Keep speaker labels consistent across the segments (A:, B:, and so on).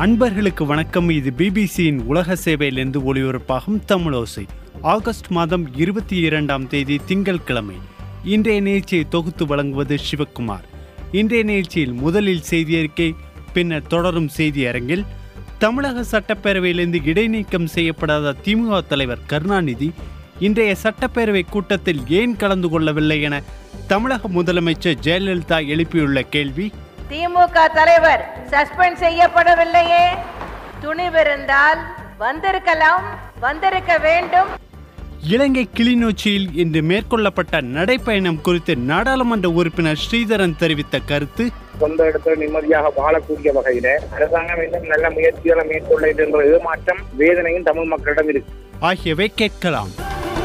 A: அன்பர்களுக்கு வணக்கம் இது பிபிசியின் உலக சேவையிலிருந்து ஒளிபரப்பாகும் தமிழோசை ஆகஸ்ட் மாதம் இருபத்தி இரண்டாம் தேதி திங்கட்கிழமை இன்றைய நிகழ்ச்சியை தொகுத்து வழங்குவது சிவக்குமார் இன்றைய நிகழ்ச்சியில் முதலில் செய்தி அறிக்கை பின்னர் தொடரும் செய்தி அரங்கில் தமிழக சட்டப்பேரவையிலிருந்து இடைநீக்கம் செய்யப்படாத திமுக தலைவர் கருணாநிதி இன்றைய சட்டப்பேரவை கூட்டத்தில் ஏன் கலந்து கொள்ளவில்லை என தமிழக முதலமைச்சர் ஜெயலலிதா எழுப்பியுள்ள கேள்வி
B: திமுக தலைவர் சஸ்பெண்ட் செய்யப்படவில்லையே துணிவிருந்தால் வந்திருக்கலாம் வந்திருக்க வேண்டும்
A: இலங்கை கிளிநொச்சியில் இன்று மேற்கொள்ளப்பட்ட நடைப்பயணம் குறித்து நாடாளுமன்ற உறுப்பினர் ஸ்ரீதரன் தெரிவித்த கருத்து
C: சொந்த இடத்துல நிம்மதியாக வாழக்கூடிய வகையில அரசாங்கம் இன்னும் நல்ல முயற்சிகளை மேற்கொள்ள என்ற ஏமாற்றம் வேதனையும் தமிழ் மக்களிடம் இருக்கு
A: ஆகியவை கேட்கலாம்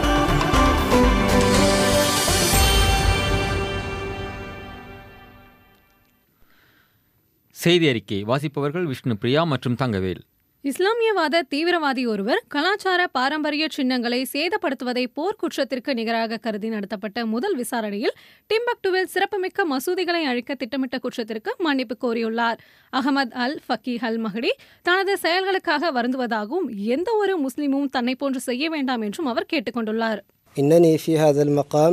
D: செய்தி அறிக்கை வாசிப்பவர்கள் விஷ்ணு பிரியா மற்றும் தங்கவேல்
E: இஸ்லாமியவாத தீவிரவாதி ஒருவர் கலாச்சார பாரம்பரிய சின்னங்களை சேதப்படுத்துவதை போர்க்குற்றத்திற்கு நிகராக கருதி நடத்தப்பட்ட முதல் விசாரணையில் டிம்பக்டுவில் சிறப்புமிக்க மசூதிகளை அழிக்க திட்டமிட்ட குற்றத்திற்கு மன்னிப்பு கோரியுள்ளார் அகமது அல் ஃபக்கீஹ் அல் மஹடி தனது செயல்களுக்காக வருந்துவதாகவும் எந்த ஒரு முஸ்லிமும் தன்னை போன்று செய்ய வேண்டாம் என்றும் அவர் கேட்டுக்கொண்டுள்ளார்
F: إنني في هذا المقام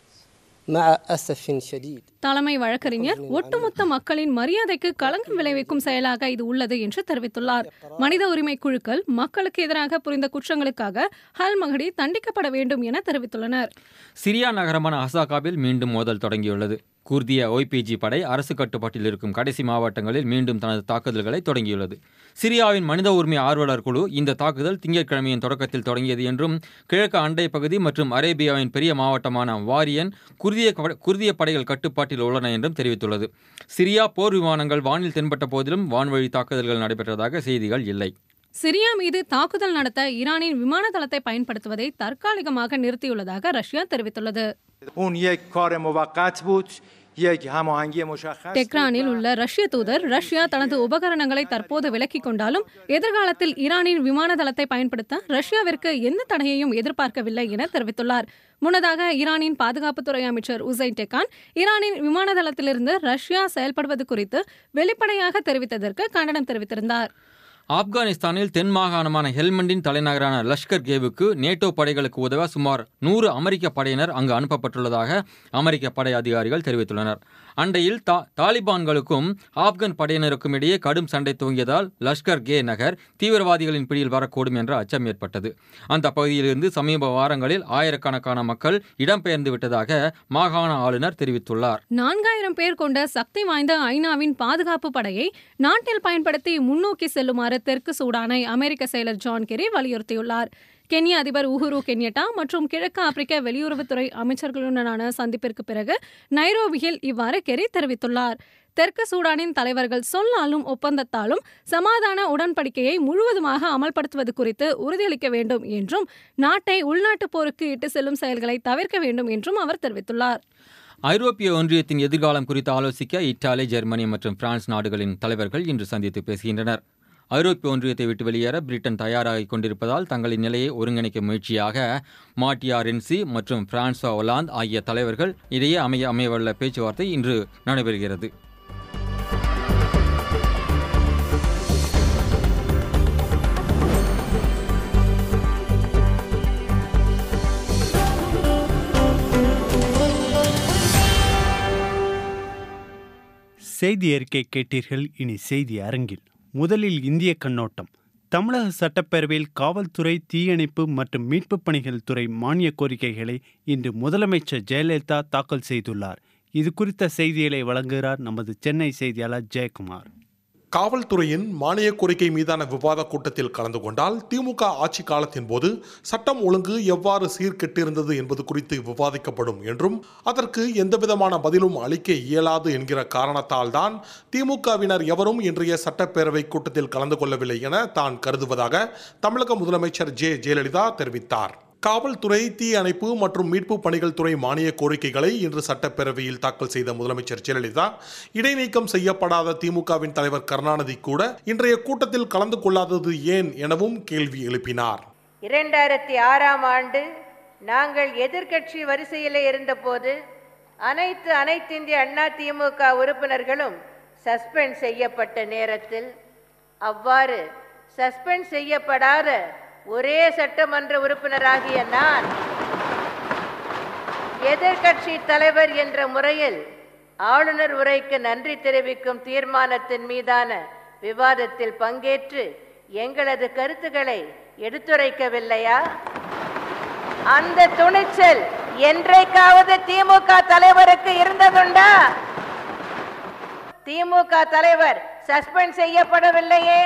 F: مع أسف شديد
E: தலைமை வழக்கறிஞர் ஒட்டுமொத்த மக்களின் மரியாதைக்கு களங்கம் விளைவிக்கும் செயலாக இது உள்ளது என்று தெரிவித்துள்ளார் மனித உரிமை குழுக்கள் மக்களுக்கு எதிராக புரிந்த குற்றங்களுக்காக ஹல் மகடி தண்டிக்கப்பட வேண்டும் என தெரிவித்துள்ளனர்
D: சிரியா நகரமான ஹசாகாவில் மீண்டும் மோதல் தொடங்கியுள்ளது கூர்திய ஒய்பிஜி படை அரசு கட்டுப்பாட்டில் இருக்கும் கடைசி மாவட்டங்களில் மீண்டும் தனது தாக்குதல்களை தொடங்கியுள்ளது சிரியாவின் மனித உரிமை ஆர்வலர் குழு இந்த தாக்குதல் திங்கட்கிழமையின் தொடக்கத்தில் தொடங்கியது என்றும் கிழக்கு அண்டை பகுதி மற்றும் அரேபியாவின் பெரிய மாவட்டமான வாரியன் குர்திய குர்திய படைகள் கட்டுப்பாட்டில் உள்ளன என்றும் தெரிவித்துள்ளது சிரியா போர் விமானங்கள் வானில் தென்பட்ட போதிலும் வான்வழி தாக்குதல்கள் நடைபெற்றதாக செய்திகள் இல்லை
E: சிரியா மீது தாக்குதல் நடத்த ஈரானின் விமான தளத்தை பயன்படுத்துவதை தற்காலிகமாக நிறுத்தியுள்ளதாக ரஷ்யா தெரிவித்துள்ளது
G: اون یک کار موقت بود یک هماهنگی مشخص
E: டெக்ரானில் உள்ள ரஷ்ய தூதர் ரஷ்யா தனது உபகரணங்களை தற்போது விலக்கிக் கொண்டாலும் எதிர்காலத்தில் ஈரானின் விமான தளத்தை பயன்படுத்த ரஷ்யாவிற்கு எந்த தடையையும் எதிர்பார்க்கவில்லை என தெரிவித்துள்ளார் முன்னதாக ஈரானின் பாதுகாப்புத்துறை அமைச்சர் உசைன் டெக்கான் ஈரானின் விமான தளத்திலிருந்து ரஷ்யா செயல்படுவது குறித்து வெளிப்படையாக தெரிவித்ததற்கு கண்டனம் தெரிவித்திருந்தார்
D: ஆப்கானிஸ்தானில் தென் மாகாணமான ஹெல்மண்டின் தலைநகரான லஷ்கர் கேவுக்கு நேட்டோ படைகளுக்கு உதவ சுமார் நூறு அமெரிக்க படையினர் அங்கு அனுப்பப்பட்டுள்ளதாக அமெரிக்க படை அதிகாரிகள் தெரிவித்துள்ளனர் அண்டையில் தா தாலிபான்களுக்கும் ஆப்கன் படையினருக்கும் இடையே கடும் சண்டை துவங்கியதால் லஷ்கர் கே நகர் தீவிரவாதிகளின் பிடியில் வரக்கூடும் என்ற அச்சம் ஏற்பட்டது அந்த பகுதியிலிருந்து சமீப வாரங்களில் ஆயிரக்கணக்கான மக்கள் இடம்பெயர்ந்து விட்டதாக மாகாண ஆளுநர் தெரிவித்துள்ளார்
E: நான்காயிரம் பேர் கொண்ட சக்தி வாய்ந்த ஐநாவின் பாதுகாப்பு படையை நாட்டில் பயன்படுத்தி முன்னோக்கி செல்லுமாறு தெற்கு சூடானை அமெரிக்க செயலர் ஜான் கெரி வலியுறுத்தியுள்ளார் கென்யா அதிபர் உஹுரு கென்யட்டா மற்றும் கிழக்கு ஆப்பிரிக்க வெளியுறவுத்துறை அமைச்சர்களுடனான சந்திப்பிற்கு பிறகு நைரோபியில் இவ்வாறு கெரி தெரிவித்துள்ளார் தெற்கு சூடானின் தலைவர்கள் சொல்லாலும் ஒப்பந்தத்தாலும் சமாதான உடன்படிக்கையை முழுவதுமாக அமல்படுத்துவது குறித்து உறுதியளிக்க வேண்டும் என்றும் நாட்டை உள்நாட்டு போருக்கு இட்டு செல்லும் செயல்களை தவிர்க்க வேண்டும் என்றும் அவர் தெரிவித்துள்ளார்
D: ஐரோப்பிய ஒன்றியத்தின் எதிர்காலம் குறித்து ஆலோசிக்க இத்தாலி ஜெர்மனி மற்றும் பிரான்ஸ் நாடுகளின் தலைவர்கள் இன்று சந்தித்து பேசுகின்றனர் ஐரோப்பிய ஒன்றியத்தை விட்டு வெளியேற பிரிட்டன் தயாராகிக் கொண்டிருப்பதால் தங்களின் நிலையை ஒருங்கிணைக்கும் முயற்சியாக மாட்டியா ரென்சி மற்றும் பிரான்சுவா ஒலாந்து ஆகிய தலைவர்கள் இடையே அமைய அமையவுள்ள பேச்சுவார்த்தை இன்று நடைபெறுகிறது
A: செய்தி அறிக்கை கேட்டீர்கள் இனி செய்தி அரங்கில் முதலில் இந்திய கண்ணோட்டம் தமிழக சட்டப்பேரவையில் காவல்துறை தீயணைப்பு மற்றும் மீட்புப் பணிகள் துறை மானிய கோரிக்கைகளை இன்று முதலமைச்சர் ஜெயலலிதா தாக்கல் செய்துள்ளார் இது குறித்த செய்திகளை வழங்குகிறார் நமது சென்னை செய்தியாளர் ஜெயக்குமார்
H: காவல்துறையின் மானிய கோரிக்கை மீதான விவாத கூட்டத்தில் கலந்து கொண்டால் திமுக ஆட்சி காலத்தின் போது சட்டம் ஒழுங்கு எவ்வாறு சீர்கெட்டிருந்தது என்பது குறித்து விவாதிக்கப்படும் என்றும் அதற்கு எந்தவிதமான பதிலும் அளிக்க இயலாது என்கிற காரணத்தால் தான் திமுகவினர் எவரும் இன்றைய சட்டப்பேரவை கூட்டத்தில் கலந்து கொள்ளவில்லை என தான் கருதுவதாக தமிழக முதலமைச்சர் ஜே ஜெயலலிதா தெரிவித்தார் காவல்துறை தீ அணைப்பு மற்றும் மீட்பு பணிகள் துறை மானிய கோரிக்கைகளை இன்று சட்டப்பேரவையில் தாக்கல் செய்த முதலமைச்சர் ஜெயலலிதா இடைநீக்கம் செய்யப்படாத திமுகவின் தலைவர் கருணாநிதி கூட இன்றைய கூட்டத்தில் கலந்து கொள்ளாதது ஏன் எனவும் கேள்வி எழுப்பினார்
B: இரண்டாயிரத்தி ஆறாம் ஆண்டு நாங்கள் எதிர்க்கட்சி வரிசையில் இருந்தபோது அனைத்து அனைத்திந்திய அண்ணா திமுக உறுப்பினர்களும் சஸ்பெண்ட் செய்யப்பட்ட நேரத்தில் அவ்வாறு சஸ்பெண்ட் செய்யப்படாத ஒரே சட்டமன்ற உறுப்பினராகிய நான் எதிர்க்கட்சி தலைவர் என்ற முறையில் ஆளுநர் உரைக்கு நன்றி தெரிவிக்கும் தீர்மானத்தின் மீதான விவாதத்தில் பங்கேற்று எங்களது கருத்துக்களை எடுத்துரைக்கவில்லையா அந்த துணிச்சல் என்றைக்காவது திமுக தலைவருக்கு இருந்ததுண்டா திமுக தலைவர் சஸ்பெண்ட் செய்யப்படவில்லையே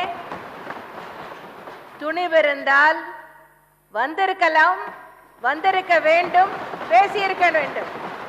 B: துணிவிருந்தால் வந்திருக்கலாம் வந்திருக்க வேண்டும் பேசியிருக்க வேண்டும்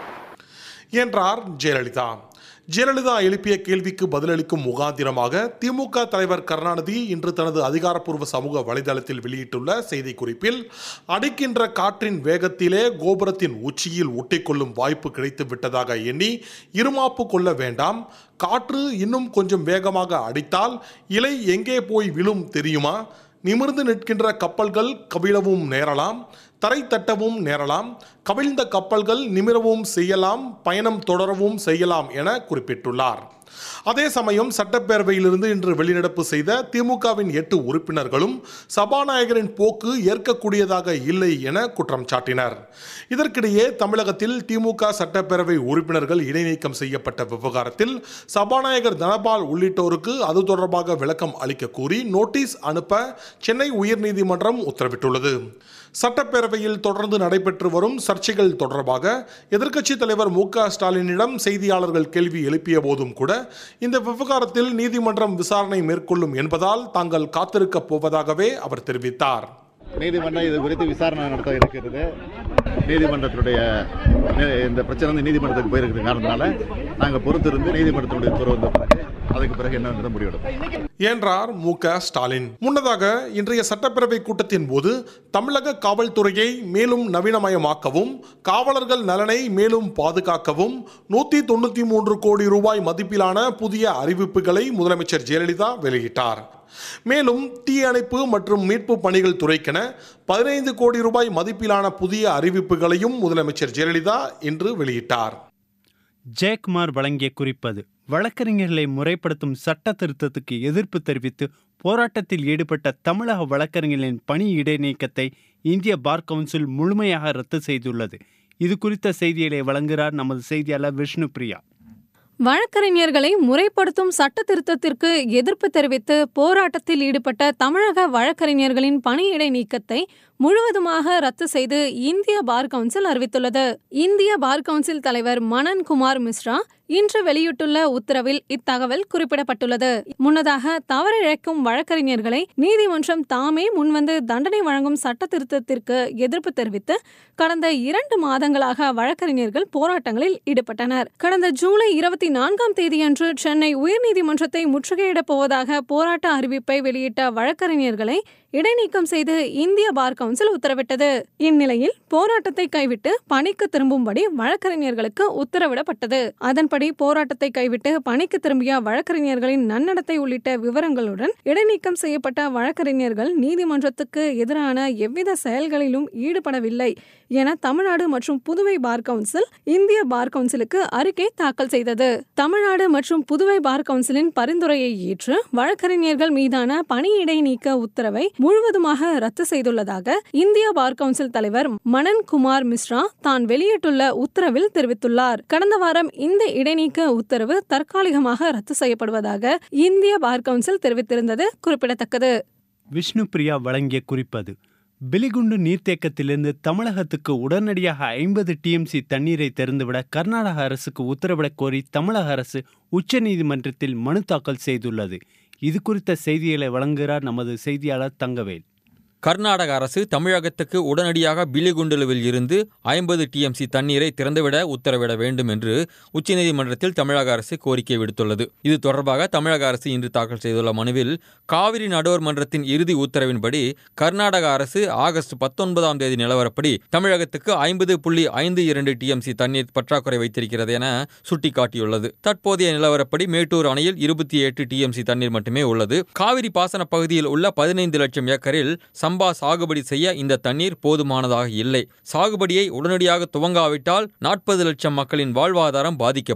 H: என்றார் ஜெயலலிதா ஜெயலலிதா எழுப்பிய கேள்விக்கு பதிலளிக்கும் முகாந்திரமாக திமுக தலைவர் கருணாநிதி இன்று தனது அதிகாரப்பூர்வ சமூக வலைதளத்தில் வெளியிட்டுள்ள செய்திக்குறிப்பில் அடிக்கின்ற காற்றின் வேகத்திலே கோபுரத்தின் உச்சியில் ஒட்டிக்கொள்ளும் வாய்ப்பு கிடைத்து விட்டதாக எண்ணி இருமாப்பு கொள்ள வேண்டாம் காற்று இன்னும் கொஞ்சம் வேகமாக அடித்தால் இலை எங்கே போய் விழும் தெரியுமா நிமிர்ந்து நிற்கின்ற கப்பல்கள் கவிழவும் நேரலாம் தரை தட்டவும் நேரலாம் கவிழ்ந்த கப்பல்கள் நிமிரவும் செய்யலாம் பயணம் தொடரவும் செய்யலாம் என குறிப்பிட்டுள்ளார் அதே சமயம் சட்டப்பேரவையிலிருந்து இன்று வெளிநடப்பு செய்த திமுகவின் எட்டு உறுப்பினர்களும் சபாநாயகரின் போக்கு ஏற்கக்கூடியதாக இல்லை என குற்றம் சாட்டினர் இதற்கிடையே தமிழகத்தில் திமுக சட்டப்பேரவை உறுப்பினர்கள் இடைநீக்கம் செய்யப்பட்ட விவகாரத்தில் சபாநாயகர் தனபால் உள்ளிட்டோருக்கு அது தொடர்பாக விளக்கம் அளிக்க கூறி நோட்டீஸ் அனுப்ப சென்னை உயர்நீதிமன்றம் உத்தரவிட்டுள்ளது சட்டப்பேரவையில் தொடர்ந்து நடைபெற்று வரும் சர்ச்சைகள் தொடர்பாக எதிர்க்கட்சித் தலைவர் மு க ஸ்டாலினிடம் செய்தியாளர்கள் கேள்வி எழுப்பிய போதும் கூட இந்த விவகாரத்தில் நீதிமன்றம் விசாரணை மேற்கொள்ளும் என்பதால் தாங்கள் காத்திருக்கப் போவதாகவே அவர் தெரிவித்தார்
I: நீதிமன்றம் இது குறித்து விசாரணை நடத்த இருக்கிறது நீதிமன்றத்தினுடைய நி- இந்த பிரச்சனை வந்து நீதிமன்றத்துக்கு போயிருக்கிற காரணத்தினால நாங்கள் பொறுத்திருந்து நீதிமன்றத்தினுடைய உத்தரவு வந்த பிறகு அதுக்கு பிறகு என்னன்றதை முடிவெடுப்போம்
H: என்றார் மு க ஸ்டாலின் முன்னதாக இன்றைய சட்டப்பேரவை கூட்டத்தின் போது தமிழக காவல்துறையை மேலும் நவீனமயமாக்கவும் காவலர்கள் நலனை மேலும் பாதுகாக்கவும் நூத்தி தொண்ணூத்தி மூன்று கோடி ரூபாய் மதிப்பிலான புதிய அறிவிப்புகளை முதலமைச்சர் ஜெயலலிதா வெளியிட்டார் மேலும் தீயணைப்பு மற்றும் மீட்பு பணிகள் துறைக்கென பதினைந்து கோடி ரூபாய் மதிப்பிலான புதிய அறிவிப்புகளையும் முதலமைச்சர் ஜெயலலிதா இன்று வெளியிட்டார்
A: ஜெயக்குமார் வழங்கிய குறிப்பது வழக்கறிஞர்களை முறைப்படுத்தும் சட்ட திருத்தத்துக்கு எதிர்ப்பு தெரிவித்து போராட்டத்தில் ஈடுபட்ட தமிழக வழக்கறிஞர்களின் பணி இடைநீக்கத்தை இந்திய பார் கவுன்சில் முழுமையாக ரத்து செய்துள்ளது இது குறித்த செய்திகளை வழங்குகிறார் நமது செய்தியாளர் விஷ்ணு பிரியா
E: வழக்கறிஞர்களை முறைப்படுத்தும் சட்ட திருத்தத்திற்கு எதிர்ப்பு தெரிவித்து போராட்டத்தில் ஈடுபட்ட தமிழக வழக்கறிஞர்களின் பணியிடை நீக்கத்தை முழுவதுமாக ரத்து செய்து இந்திய பார் கவுன்சில் அறிவித்துள்ளது இந்திய பார் கவுன்சில் தலைவர் மனன் குமார் மிஸ்ரா இன்று வெளியிட்டுள்ள உத்தரவில் இத்தகவல் குறிப்பிடப்பட்டுள்ளது முன்னதாக தவறிழைக்கும் வழக்கறிஞர்களை நீதிமன்றம் தாமே முன்வந்து தண்டனை வழங்கும் சட்ட திருத்தத்திற்கு எதிர்ப்பு தெரிவித்து கடந்த இரண்டு மாதங்களாக வழக்கறிஞர்கள் போராட்டங்களில் ஈடுபட்டனர் கடந்த ஜூலை இருபத்தி நான்காம் தேதியன்று சென்னை உயர்நீதிமன்றத்தை முற்றுகையிடப் போவதாக போராட்ட அறிவிப்பை வெளியிட்ட வழக்கறிஞர்களை இடைநீக்கம் செய்து இந்திய பார் கவுன்சில் உத்தரவிட்டது இந்நிலையில் போராட்டத்தை கைவிட்டு பணிக்கு திரும்பும்படி வழக்கறிஞர்களுக்கு உத்தரவிடப்பட்டது அதன்படி போராட்டத்தை கைவிட்டு பணிக்கு திரும்பிய வழக்கறிஞர்களின் நன்னடத்தை உள்ளிட்ட விவரங்களுடன் இடைநீக்கம் செய்யப்பட்ட வழக்கறிஞர்கள் நீதிமன்றத்துக்கு எதிரான எவ்வித செயல்களிலும் ஈடுபடவில்லை என தமிழ்நாடு மற்றும் புதுவை பார் கவுன்சில் இந்திய பார் கவுன்சிலுக்கு அறிக்கை தாக்கல் செய்தது தமிழ்நாடு மற்றும் புதுவை பார் கவுன்சிலின் பரிந்துரையை ஏற்று வழக்கறிஞர்கள் மீதான பணியிடை நீக்க உத்தரவை முழுவதுமாக ரத்து செய்துள்ளதாக இந்திய பார் கவுன்சில் தலைவர் மனன் குமார் மிஸ்ரா தான் வெளியிட்டுள்ள உத்தரவில் தெரிவித்துள்ளார் கடந்த வாரம் இந்த இடைநீக்க உத்தரவு தற்காலிகமாக ரத்து செய்யப்படுவதாக இந்திய பார் கவுன்சில் தெரிவித்திருந்தது குறிப்பிடத்தக்கது
A: விஷ்ணு பிரியா வழங்கிய குறிப்பது பிலிகுண்டு நீர்த்தேக்கத்திலிருந்து தமிழகத்துக்கு உடனடியாக ஐம்பது டிஎம்சி தண்ணீரை திறந்துவிட கர்நாடக அரசுக்கு உத்தரவிடக் கோரி தமிழக அரசு உச்சநீதிமன்றத்தில் மனு தாக்கல் செய்துள்ளது இது குறித்த செய்திகளை வழங்குகிறார் நமது செய்தியாளர் தங்கவேல்
D: கர்நாடக அரசு தமிழகத்துக்கு உடனடியாக பிலிகுண்டுலுவில் இருந்து ஐம்பது டிஎம்சி தண்ணீரை திறந்துவிட உத்தரவிட வேண்டும் என்று உச்சநீதிமன்றத்தில் தமிழக அரசு கோரிக்கை விடுத்துள்ளது இது தொடர்பாக தமிழக அரசு இன்று தாக்கல் செய்துள்ள மனுவில் காவிரி நடுவர் மன்றத்தின் இறுதி உத்தரவின்படி கர்நாடக அரசு ஆகஸ்ட் பத்தொன்பதாம் தேதி நிலவரப்படி தமிழகத்துக்கு ஐம்பது புள்ளி ஐந்து இரண்டு டிஎம்சி தண்ணீர் பற்றாக்குறை வைத்திருக்கிறது என சுட்டிக்காட்டியுள்ளது தற்போதைய நிலவரப்படி மேட்டூர் அணையில் இருபத்தி எட்டு டிஎம்சி தண்ணீர் மட்டுமே உள்ளது காவிரி பாசன பகுதியில் உள்ள பதினைந்து லட்சம் ஏக்கரில் சம்பா சாகுபடி செய்ய இந்த தண்ணீர் போதுமானதாக இல்லை சாகுபடியை உடனடியாக துவங்காவிட்டால் நாற்பது லட்சம் மக்களின் வாழ்வாதாரம் பாதிக்கப்படும்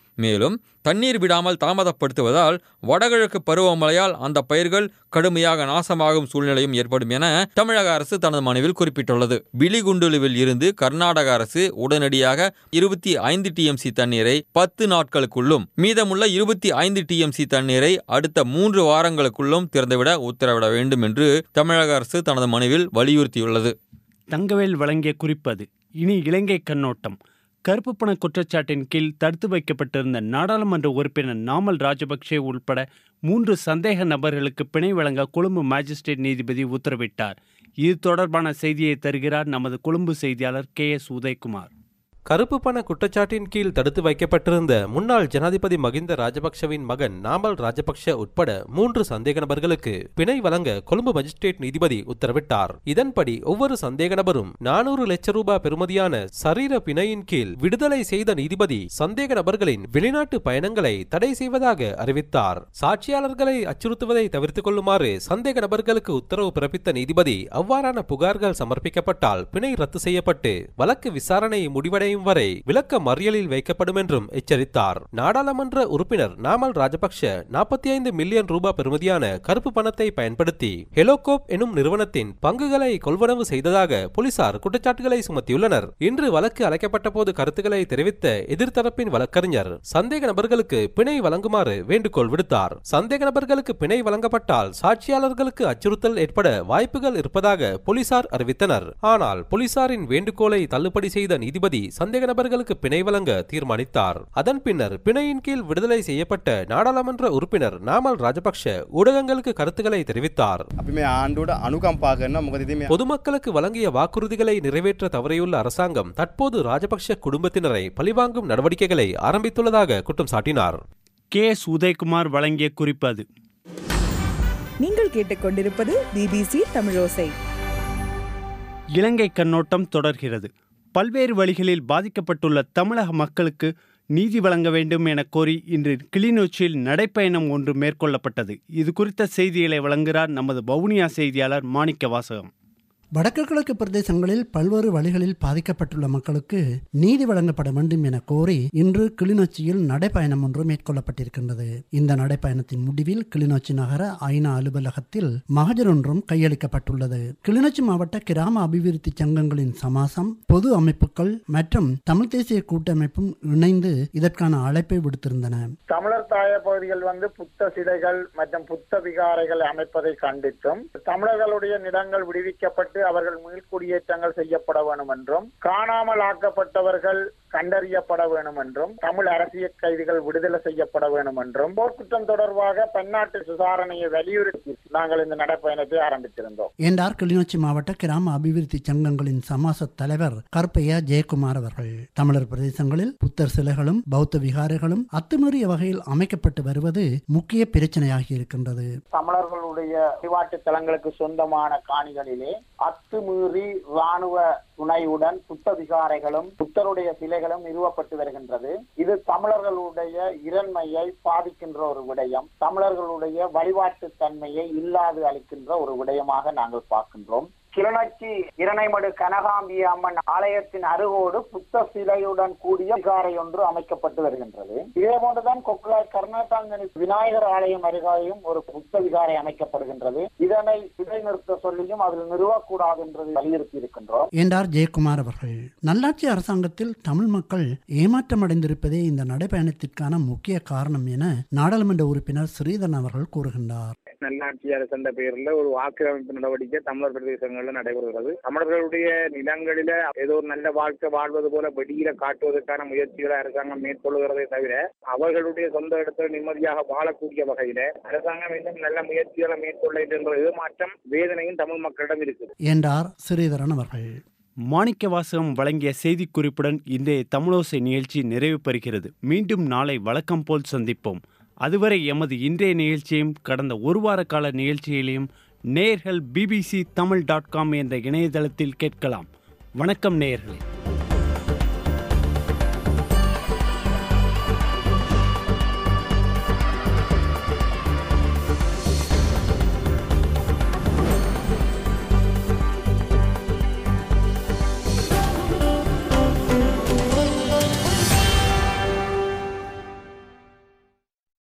D: மேலும் தண்ணீர் விடாமல் தாமதப்படுத்துவதால் வடகிழக்கு பருவமழையால் அந்த பயிர்கள் கடுமையாக நாசமாகும் சூழ்நிலையும் ஏற்படும் என தமிழக அரசு தனது மனுவில் குறிப்பிட்டுள்ளது பிலிகுண்டுலுவில் இருந்து கர்நாடக அரசு உடனடியாக இருபத்தி ஐந்து டிஎம்சி தண்ணீரை பத்து நாட்களுக்குள்ளும் மீதமுள்ள இருபத்தி ஐந்து டிஎம்சி தண்ணீரை அடுத்த மூன்று வாரங்களுக்குள்ளும் திறந்துவிட உத்தரவிட வேண்டும் என்று தமிழக அரசு தனது மனுவில் வலியுறுத்தியுள்ளது
A: தங்கவேல் வழங்கிய குறிப்பது இனி இலங்கை கண்ணோட்டம் கருப்பு பண குற்றச்சாட்டின் கீழ் தடுத்து வைக்கப்பட்டிருந்த நாடாளுமன்ற உறுப்பினர் நாமல் ராஜபக்சே உட்பட மூன்று சந்தேக நபர்களுக்கு பிணை வழங்க கொழும்பு மாஜிஸ்ட்ரேட் நீதிபதி உத்தரவிட்டார் இது தொடர்பான செய்தியை தருகிறார் நமது கொழும்பு செய்தியாளர் கே எஸ் உதயகுமார்
J: கருப்பு பண குற்றச்சாட்டின் கீழ் தடுத்து வைக்கப்பட்டிருந்த முன்னாள் ஜனாதிபதி மகிந்த ராஜபக்ஷவின் மகன் நாமல் ராஜபக்ஷ உட்பட மூன்று சந்தேக நபர்களுக்கு பிணை வழங்க கொழும்பு மஜிஸ்ட்ரேட் நீதிபதி உத்தரவிட்டார் இதன்படி ஒவ்வொரு சந்தேக நபரும் நானூறு லட்சம் ரூபாய் பெறுமதியான சரீர பிணையின் கீழ் விடுதலை செய்த நீதிபதி சந்தேக நபர்களின் வெளிநாட்டு பயணங்களை தடை செய்வதாக அறிவித்தார் சாட்சியாளர்களை அச்சுறுத்துவதை தவிர்த்துக் கொள்ளுமாறு சந்தேக நபர்களுக்கு உத்தரவு பிறப்பித்த நீதிபதி அவ்வாறான புகார்கள் சமர்ப்பிக்கப்பட்டால் பிணை ரத்து செய்யப்பட்டு வழக்கு விசாரணை முடிவடையும் வரை விளக்க மறியலில் வைக்கப்படும் என்றும் எச்சரித்தார் நாடாளுமன்ற உறுப்பினர் நாமல் ராஜபக்ஷ நாற்பத்தி ஐந்து மில்லியன் ரூபாய் பெறுமதியான கருப்பு பணத்தை பயன்படுத்தி ஹெலோகோப் எனும் நிறுவனத்தின் பங்குகளை கொள்வனவு செய்ததாக போலீசார் குற்றச்சாட்டுகளை சுமத்தியுள்ளனர் இன்று வழக்கு அழைக்கப்பட்ட போது கருத்துக்களை தெரிவித்த எதிர்த்தரப்பின் வழக்கறிஞர் சந்தேக நபர்களுக்கு பிணை வழங்குமாறு வேண்டுகோள் விடுத்தார் சந்தேக நபர்களுக்கு பிணை வழங்கப்பட்டால் சாட்சியாளர்களுக்கு அச்சுறுத்தல் ஏற்பட வாய்ப்புகள் இருப்பதாக போலீசார் அறிவித்தனர் ஆனால் போலீசாரின் வேண்டுகோளை தள்ளுபடி செய்த நீதிபதி சந்தேக நபர்களுக்கு பிணை வழங்க தீர்மானித்தார் அதன் பின்னர் பிணையின் கீழ் விடுதலை செய்யப்பட்ட நாடாளுமன்ற உறுப்பினர் நாமல் ராஜபக்ஷ ஊடகங்களுக்கு கருத்துக்களை தெரிவித்தார் பொதுமக்களுக்கு வழங்கிய வாக்குறுதிகளை நிறைவேற்ற தவறியுள்ள அரசாங்கம் தற்போது ராஜபக்ஷ குடும்பத்தினரை பழிவாங்கும் நடவடிக்கைகளை ஆரம்பித்துள்ளதாக குற்றம் சாட்டினார்
A: கே எஸ் உதயகுமார் வழங்கிய குறிப்பது
K: நீங்கள் கேட்டுக்கொண்டிருப்பது பிபிசி தமிழோசை
A: இலங்கை கண்ணோட்டம் தொடர்கிறது பல்வேறு வழிகளில் பாதிக்கப்பட்டுள்ள தமிழக மக்களுக்கு நீதி வழங்க வேண்டும் என கோரி இன்று கிளிநொச்சியில் நடைப்பயணம் ஒன்று மேற்கொள்ளப்பட்டது இது குறித்த செய்திகளை வழங்குகிறார் நமது வவுனியா செய்தியாளர் மாணிக்க வாசகம்
L: வடக்கு கிழக்கு பிரதேசங்களில் பல்வேறு வழிகளில் பாதிக்கப்பட்டுள்ள மக்களுக்கு நீதி வழங்கப்பட வேண்டும் என கோரி இன்று கிளிநொச்சியில் நடைப்பயணம் ஒன்று மேற்கொள்ளப்பட்டிருக்கின்றது இந்த நடைப்பயணத்தின் முடிவில் கிளிநொச்சி நகர ஐநா அலுவலகத்தில் மகஜர் ஒன்றும் கையளிக்கப்பட்டுள்ளது கிளிநொச்சி மாவட்ட கிராம அபிவிருத்தி சங்கங்களின் சமாசம் பொது அமைப்புகள் மற்றும் தமிழ் தேசிய கூட்டமைப்பும் இணைந்து இதற்கான அழைப்பை விடுத்திருந்தன
C: தமிழர் தாய பகுதிகள் வந்து புத்த சிலைகள் மற்றும் புத்த விகாரைகள் அமைப்பதை கண்டித்தும் தமிழர்களுடைய நிலங்கள் விடுவிக்கப்பட்டு அவர்கள் மீள்குடியேற்றங்கள் செய்யப்பட வேண்டும் என்றும் காணாமல் ஆக்கப்பட்டவர்கள் கண்டறியப்பட வேண்டும் என்றும் தமிழ் அரசியல் கைதிகள் விடுதலை செய்யப்பட வேண்டும் என்றும் போர்க்குற்றம் தொடர்பாக பன்னாட்டு விசாரணையை வலியுறுத்தி நாங்கள் இந்த நடைப்பயணத்தை ஆரம்பித்திருந்தோம்
L: என்றார் கிளிநொச்சி மாவட்ட கிராம அபிவிருத்தி சங்கங்களின் சமாச தலைவர் கருப்பையா ஜெயக்குமார் அவர்கள் தமிழர் பிரதேசங்களில் புத்தர் சிலைகளும் பௌத்த விகாரைகளும் அத்துமீறிய வகையில் அமைக்கப்பட்டு வருவது முக்கிய பிரச்சனையாகி இருக்கின்றது
C: தமிழர்களுடைய வழிபாட்டு தலங்களுக்கு சொந்தமான காணிகளிலே அத்துமீறி ராணுவ துணையுடன் புத்த விகாரைகளும் புத்தருடைய சிலைகளும் நிறுவப்பட்டு வருகின்றது இது தமிழர்களுடைய இரண்மையை பாதிக்கின்ற ஒரு விடயம் தமிழர்களுடைய வழிபாட்டு தன்மையை இல்லாது அளிக்கின்ற ஒரு விடயமாக நாங்கள் பார்க்கின்றோம் கிளிநொச்சி இரணைமடு கனகாம்பி அம்மன் ஆலயத்தின் அருகோடு புத்த சிலையுடன் கூடிய விகாரை ஒன்று அமைக்கப்பட்டு வருகின்றது இதே போன்றுதான் கொக்குலாய் கர்நாடகாங்கனி விநாயகர் ஆலயம் அருகாயும் ஒரு புத்த விகாரை அமைக்கப்படுகின்றது இதனை இடைநிறுத்த சொல்லியும் அதில் நிறுவக்கூடாது என்று வலியுறுத்தி இருக்கின்றோம்
L: என்றார் ஜெயக்குமார் அவர்கள் நல்லாட்சி அரசாங்கத்தில் தமிழ் மக்கள் ஏமாற்றமடைந்திருப்பதே இந்த நடைபயணத்திற்கான முக்கிய காரணம் என நாடாளுமன்ற உறுப்பினர் ஸ்ரீதரன் அவர்கள் கூறுகின்றார்
C: நல்லாட்சி அரசு என்ற பெயரில் ஒரு ஆக்கிரமிப்பு நடவடிக்கை தமிழர் பிரதேசங்களில் நடைபெறுகிறது தமிழர்களுடைய நிலங்களில ஏதோ ஒரு நல்ல வாழ்க்கை வாழ்வது போல வெளியில காட்டுவதற்கான முயற்சிகளை அரசாங்கம் மேற்கொள்கிறதை தவிர அவர்களுடைய சொந்த இடத்துல நிம்மதியாக வாழக்கூடிய வகையில அரசாங்கம் இன்னும் நல்ல முயற்சிகளை மேற்கொள்ள என்ற ஏமாற்றம் வேதனையும் தமிழ் மக்களிடம் இருக்குது
L: என்றார் ஸ்ரீதரன் அவர்கள்
A: மாணிக்க வாசகம் வழங்கிய செய்திக்குறிப்புடன் இன்றைய தமிழோசை நிகழ்ச்சி நிறைவு பெறுகிறது மீண்டும் நாளை வழக்கம் போல் சந்திப்போம் அதுவரை எமது இன்றைய நிகழ்ச்சியையும் கடந்த ஒரு வார கால நிகழ்ச்சிகளையும் நேயர்கள் பிபிசி தமிழ் டாட் காம் என்ற இணையதளத்தில் கேட்கலாம் வணக்கம் நேயர்களே